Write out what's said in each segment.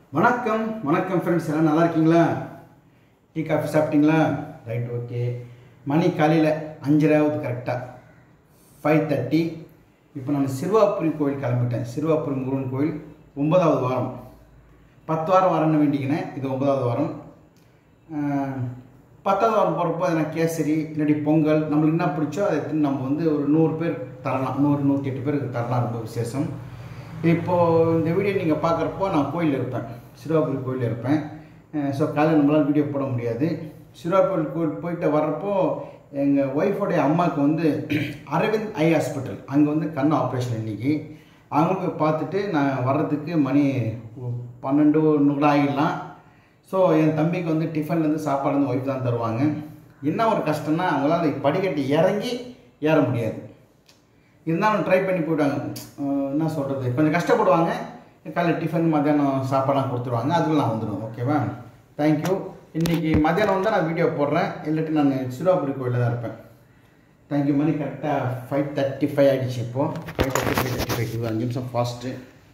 வணக்கம் வணக்கம் ஃப்ரெண்ட்ஸ் எல்லாம் நல்லா இருக்கீங்களா டீ காஃபி சாப்பிட்டீங்களா ரைட் ஓகே மணி காலையில் அஞ்சராவது கரெக்டாக ஃபைவ் தேர்ட்டி இப்போ நான் சிறுவாபுரி கோயில் கிளம்பிட்டேன் சிறுவாபுரி முருகன் கோயில் ஒன்பதாவது வாரம் பத்து வாரம் வரணும்னு வேண்டிக்கினேன் இது ஒன்பதாவது வாரம் ஆஹ், பத்தாவது வாரம் போகிறப்போ அது நான் கேசரி இல்லாட்டி பொங்கல் நம்மளுக்கு என்ன பிடிச்சோ அதை எடுத்துன்னு நம்ம வந்து ஒரு நூறு பேர் தரலாம் நூறு நூற்றி எட்டு பேருக்கு தரலாம் ரொம்ப விசேஷம் இப்போது இந்த வீடியோ நீங்கள் பார்க்குறப்போ நான் கோயிலில் இருப்பேன் சிறுவாபுரி கோயிலில் இருப்பேன் ஸோ காலையில் நம்மளால் வீடியோ போட முடியாது சிறுவாபுரி கோயில் போயிட்டு வர்றப்போ எங்கள் ஒய்ஃபோடைய அம்மாவுக்கு வந்து அரவிந்த் ஐ ஹாஸ்பிட்டல் அங்கே வந்து கண் ஆப்ரேஷன் இன்னைக்கு அவங்களுக்கு பார்த்துட்டு நான் வர்றதுக்கு மணி பன்னெண்டு ஒன்று கூட ஆகிடலாம் ஸோ என் தம்பிக்கு வந்து டிஃபன்லேருந்து சாப்பாடு வந்து ஒய்ஃப் தான் தருவாங்க என்ன ஒரு கஷ்டம்னா அவங்களால படிக்கட்டு இறங்கி ஏற முடியாது இருந்தாலும் ட்ரை பண்ணி போயிட்டாங்க அஹ் என்ன சொல்கிறது கொஞ்சம் கஷ்டப்படுவாங்க காலையில் டிஃபன் மத்தியானம் சாப்பாடெலாம் கொடுத்துருவாங்க அதுக்குள்ள நான் வந்துடுவேன் ஓகேவா தேங்க்யூ இன்றைக்கி மத்தியானம் வந்து நான் வீடியோ போடுறேன் இல்லாட்டி நான் சிறுவாபுரி கோயிலில் தான் இருப்பேன் தேங்க்யூ மணி கரெக்டாக ஃபைவ் தேர்ட்டி ஃபைவ் ஆகிடுச்சு இப்போது five thirty five thirty five அஞ்சு நிமிஷம் ஃபாஸ்ட்டு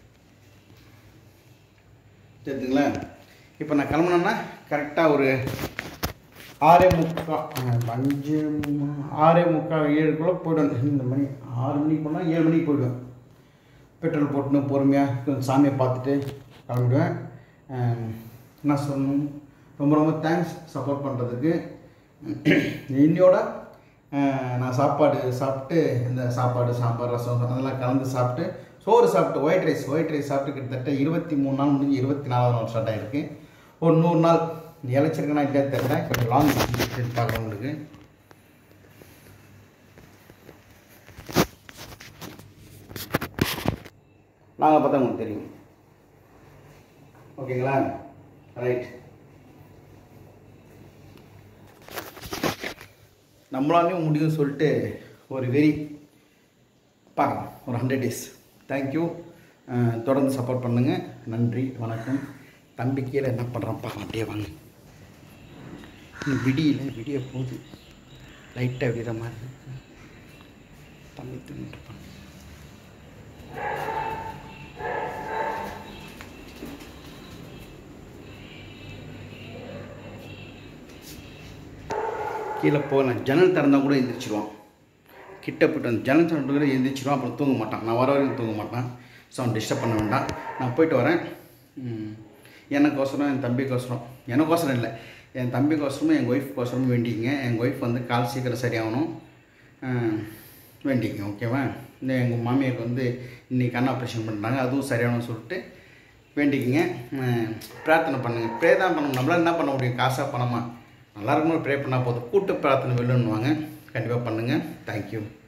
தெரியுதுங்களா இப்போ நான் கிளம்புனேன்னா கரெக்டாக ஒரு ஆறே முக்கா அஞ்சு மு- ஆறே முக்கால் ஏழுக்குள்ளே போய்டுவேன் இந்த மணி ஆறு மணிக்கு போனால் ஏழு மணிக்கு போய்டுவேன் பெட்ரோல் போட்டுன்னு பொறுமையாக கொஞ்சம் சாமியை பார்த்துட்டு கிளம்பிடுவேன் அஹ், என்ன சொல்லணும் ரொம்ப ரொம்ப தேங்க்ஸ் சப்போர்ட் பண்ணுறதுக்கு இன்னையோட அஹ், நான் சாப்பாடு சாப்பிட்டு இந்த சாப்பாடு சாம்பார் ரசம் அதெல்லாம் கலந்து சாப்பிட்டு சோறு சாப்பிட்டு ஒயிட் ரைஸ் ஒயிட் ரைஸ் சாப்பிட்டு கிட்டத்தட்ட இருபத்தி மூணு நாள் முடிஞ்சு இருபத்தி நாலாவது நாள் ஸ்டார்ட் ஆகிருக்கு ஒரு நூறு நாள் இழைச்சிருக்கேனா இல்லையா தெரியல கொஞ்சம் லாங் பார்க்குறவங்களுக்கு நாங்கள் பார்த்தா உங்களுக்கு தெரியும் ஓகேங்களா ரைட் நம்மளாலையும் முடியும்னு சொல்லிட்டு ஒரு வெறி பார்க்கலாம் ஒரு ஹண்ட்ரட் டேஸ் தேங்க்யூ தொடர்ந்து சப்போர்ட் பண்ணுங்கள் நன்றி வணக்கம் தம்பி கீழே என்ன பண்ணுறான் பார்க்கலாம் அப்படியே வாங்க இன்னும் விடியல விடிய போகுது லைட்டாக விடுற மாதிரி இருக்கு தம்பி தின்னுட்டு இருப்பான். கீழே போகலாம் ஜன்னல் திறந்தா கூட எந்திரிச்சிருவான் கிட்ட போய்ட்டு வந்து ஜன்னல் திறந்து கூட எந்திரிச்சிருவான் அப்புறம் தூங்க மாட்டான் நான் வர வரைக்கும் தூங்க மாட்டான் ஸோ அவன் டிஸ்டர்ப் பண்ண வேண்டாம் நான் போயிட்டு வரேன் ம், எனக்கோசரம் என் தம்பிக்கோசரம் எனக்கோசரம் இல்லை என் தம்பிக்கோசரமும் எங்கள் ஒய்ஃப்கோசரமும் வேண்டிங்க எங்கள் ஒய்ஃப் வந்து கால் சீக்கிரம் சரியாகணும் அஹ், வேண்டிங்க ஓகேவா இந்த எங்கள் மாமியாருக்கு வந்து இன்னைக்கு கண் ஆப்ரேஷன் பண்ணுறாங்க அதுவும் சரியாகணும்னு சொல்லிட்டு வேண்டிக்கிங்க அஹ், பிரார்த்தனை பண்ணுங்கள் ப்ரே தான் பண்ணணும் நம்மளால் என்ன பண்ண முடியும் காசாக பணமா நல்லா இருக்கணும் ப்ரே பண்ணால் போதும் கூட்டு பிரார்த்தனை வெல்லுன்னுவாங்க கண்டிப்பாக பண்ணுங்கள் தேங்க்யூ